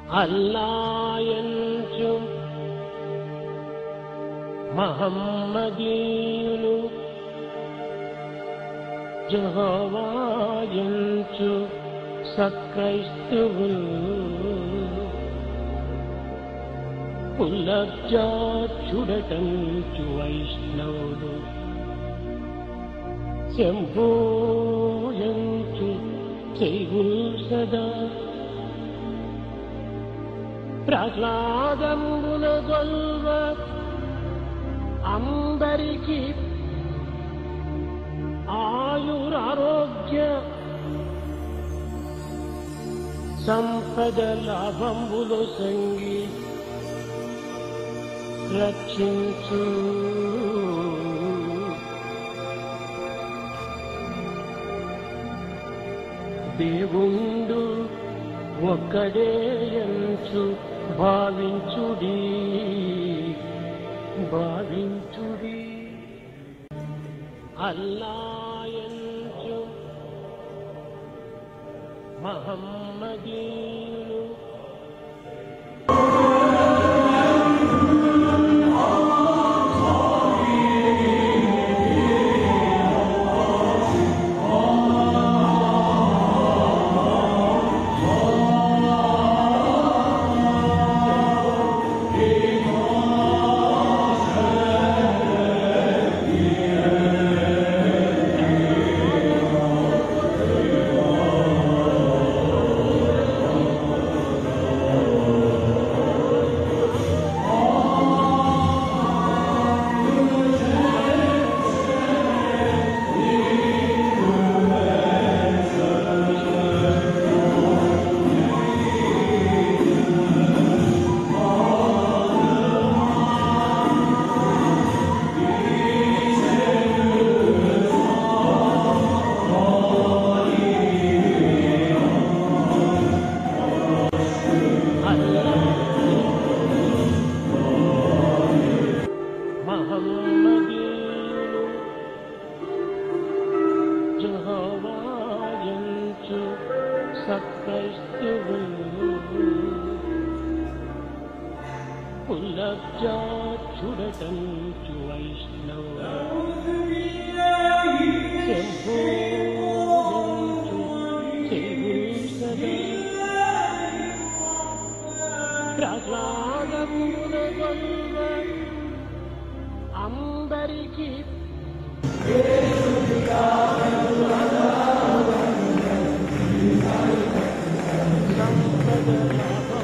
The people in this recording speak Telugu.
అల్లాయంచు మహమ్మదీయులు జహవాయంచు సక్రైస్తువులు పుల్లబ్జాచుడటంచు వైష్ణవులు శంభూయంచు శైవుల్ సదా ప్రహ్లాదంబుల గొల్వ అందరికి ఆయురారోగ్య సంపద లాభంబులు సంగి రక్షించు దేవుండు ఒక్కడే ఎంచు భావించుడి భావించుడి అల్లాయంచు మహమ్మదీయులు మహమ్మదీయులు జహవాయంచు సక్రైస్తువులు పుల్లబ్జాచుడటంచు వైష్ణవులు శంభూయంచు శైవుల్ సదా ప్రహ్లాదమున గొల్వ అందరికి సంపద లాభ